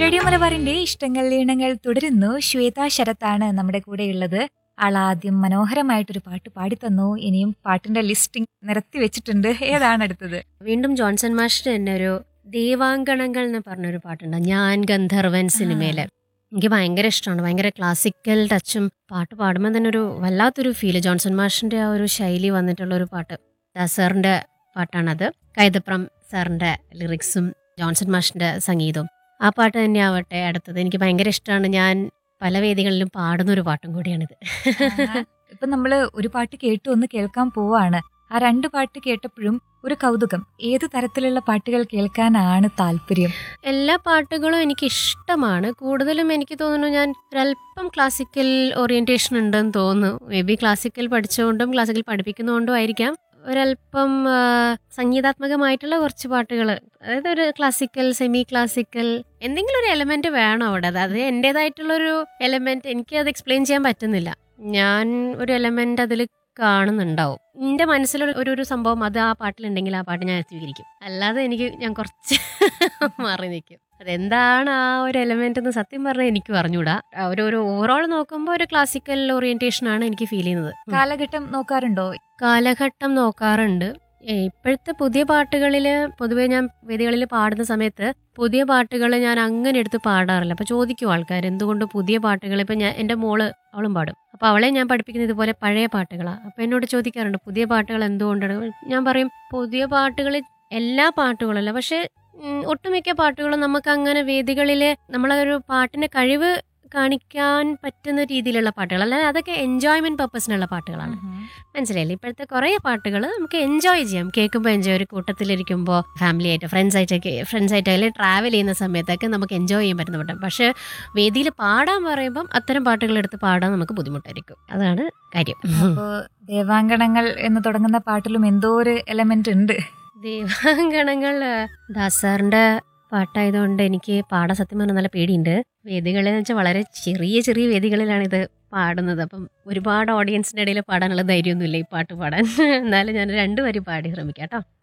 Radio മലബാറിന്റെ ഇഷ്ടങ്ങൾ ഈണങ്ങൾ തുടരുന്നു ശ്വേത ശരത്താണ് നമ്മുടെ കൂടെയുള്ളത് ആളാദ്യം മനോഹരമായിട്ടൊരു പാട്ട് പാടിത്തന്നു ഇനിയും പാട്ടിന്റെ ലിസ്റ്റിംഗ് നിരത്തി വെച്ചിട്ടുണ്ട് ഏതാണ് അടുത്തത് വീണ്ടും ജോൺസൺ മാഷിന്റെ തന്നെ ഒരു ദേവാങ്കണങ്ങൾ എന്ന് പറഞ്ഞൊരു പാട്ടുണ്ട് ഞാൻ ഗന്ധർവൻ സിനിമയിലെ എനിക്ക് ഭയങ്കര ഇഷ്ടമാണ് ഭയങ്കര ക്ലാസിക്കൽ ടച്ചും പാട്ട് പാടുമ്പോൾ തന്നെ ഒരു വല്ലാത്തൊരു ഫീല് ജോൺസൺ മാഷിന്റെ ആ ഒരു ശൈലി വന്നിട്ടുള്ള ഒരു പാട്ട് ദാസറിന്റെ പാട്ടാണത് കൈതപ്രം സാറിന്റെ ലിറിക്സും ജോൺസൺ മാഷിന്റെ സംഗീതവും ആ പാട്ട് തന്നെ ആവട്ടെ അടുത്തത് എനിക്ക് ഭയങ്കര ഇഷ്ടമാണ് ഞാൻ പല വേദികളിലും പാടുന്ന ഒരു പാട്ടും കൂടിയാണിത് ഇപ്പൊ നമ്മള് ഒരു പാട്ട് കേട്ടു ഒന്ന് കേൾക്കാൻ പോവാണ് ആ രണ്ട് പാട്ട് കേട്ടപ്പോഴും ഒരു കൗതുകം ഏത് തരത്തിലുള്ള പാട്ടുകൾ കേൾക്കാനാണ് താല്പര്യം എല്ലാ പാട്ടുകളും എനിക്ക് ഇഷ്ടമാണ് കൂടുതലും എനിക്ക് തോന്നുന്നു ഞാൻ ഒരല്പം ക്ലാസിക്കൽ ഓറിയന്റേഷൻ ഉണ്ടെന്ന് തോന്നുന്നു മേ ബി ക്ലാസിക്കൽ പഠിച്ചുകൊണ്ടും ക്ലാസിക്കൽ പഠിപ്പിക്കുന്നതുകൊണ്ടും ആയിരിക്കാം ഒരല്പം ആ, സംഗീതാത്മകമായിട്ടുള്ള കുറച്ച് പാട്ടുകൾ അതായത് ഒരു ക്ലാസിക്കൽ സെമി ക്ലാസിക്കൽ എന്തെങ്കിലും ഒരു എലമെന്റ് വേണം അവിടെ അത് എൻ്റെതായിട്ടുള്ളൊരു എലമെന്റ് എനിക്ക് അത് എക്സ്പ്ലെയിൻ ചെയ്യാൻ പറ്റുന്നില്ല ഞാൻ ഒരു എലമെന്റ് അതിൽ കാണുന്നുണ്ടാവും എൻ്റെ മനസ്സിലൊരു ഒരു ഒരു സംഭവം അത് ആ പാട്ടിലുണ്ടെങ്കിൽ ആ പാട്ട് ഞാൻ സ്വീകരിക്കും അല്ലാതെ എനിക്ക് ഞാൻ കുറച്ച് മാറി നിൽക്കും അതെന്താണ് ആ ഒരു എലമെന്റ് എന്ന് സത്യം പറഞ്ഞാൽ എനിക്ക് പറഞ്ഞുകൂടാ ആ ഒരു ഒരു ഓവറോൾ നോക്കുമ്പോൾ ഒരു ക്ലാസിക്കൽ ഓറിയന്റേഷൻ ആണ് എനിക്ക് ഫീൽ ചെയ്യുന്നത് ഉം. കാലഘട്ടം നോക്കാറുണ്ടോ കാലഘട്ടം നോക്കാറുണ്ട് ഏ, ഇപ്പോഴത്തെ പുതിയ പാട്ടുകളിൽ പൊതുവേ ഞാൻ വേദികളിൽ പാടുന്ന സമയത്ത് പുതിയ പാട്ടുകൾ ഞാൻ അങ്ങനെ എടുത്ത് പാടാറില്ല അപ്പൊ ചോദിക്കും ആൾക്കാർ എന്തുകൊണ്ട് പുതിയ പാട്ടുകൾ ഇപ്പൊ ഞാൻ എൻ്റെ മോള് അവളും പാടും അപ്പൊ അവളെ ഞാൻ പഠിപ്പിക്കുന്നത് ഇതുപോലെ പഴയ പാട്ടുകളാണ് അപ്പൊ എന്നോട് ചോദിക്കാറുണ്ട് പുതിയ പാട്ടുകൾ എന്തുകൊണ്ടാണ് ഞാൻ പറയും പുതിയ പാട്ടുകൾ എല്ലാ പാട്ടുകളല്ല പക്ഷെ ഉം, ഒട്ടുമിക്ക പാട്ടുകളും നമുക്ക് അങ്ങനെ വേദികളിൽ നമ്മളെ ഒരു പാട്ടിന്റെ കഴിവ് കാണിക്കാൻ പറ്റുന്ന രീതിയിലുള്ള പാട്ടുകൾ അല്ലാതെ അതൊക്കെ എൻജോയ്മെന്റ് പർപ്പസിനുള്ള പാട്ടുകളാണ് മനസ്സിലായില്ലേ ഇപ്പോഴത്തെ കുറേ പാട്ടുകൾ നമുക്ക് എൻജോയ് ചെയ്യാം കേൾക്കുമ്പോൾ എൻജോയ് ഒരു കൂട്ടത്തിലിരിക്കുമ്പോൾ ഫാമിലി ആയിട്ട് ഫ്രണ്ട്സ് ആയിട്ടൊക്കെ ഫ്രണ്ട്സ് ആയിട്ട് അല്ലെങ്കിൽ ട്രാവൽ ചെയ്യുന്ന സമയത്തൊക്കെ നമുക്ക് എൻജോയ് ചെയ്യാൻ പറ്റുന്ന പാട്ട് പക്ഷേ വേദിയിൽ പാടാൻ പറയുമ്പം അത്തരം പാട്ടുകൾ എടുത്ത് പാടാൻ നമുക്ക് ബുദ്ധിമുട്ടായിരിക്കും അതാണ് കാര്യം അപ്പോ ദേവാങ്കണങ്ങൾ എന്ന് തുടങ്ങുന്ന പാട്ടിലും എന്തോ ഒരു എലമെന്റ് ഉണ്ട് ദേവാങ്കണങ്ങൾ ദാസാറിന്റെ പാട്ടായതുകൊണ്ട് എനിക്ക് പാടാൻ സത്യം പറഞ്ഞാൽ നല്ല പേടിയുണ്ട് വേദികളിൽ വെച്ചാൽ വളരെ ചെറിയ ചെറിയ വേദികളിലാണ് ഇത് പാടുന്നത് അപ്പം ഒരുപാട് ഓഡിയൻസിന്റെ ഇടയിൽ പാടാനുള്ള ധൈര്യമൊന്നുമില്ല ഈ പാട്ട് പാടാൻ എന്നാലും ഞാൻ രണ്ടു വരി പാടി ശ്രമിക്കാം കേട്ടോ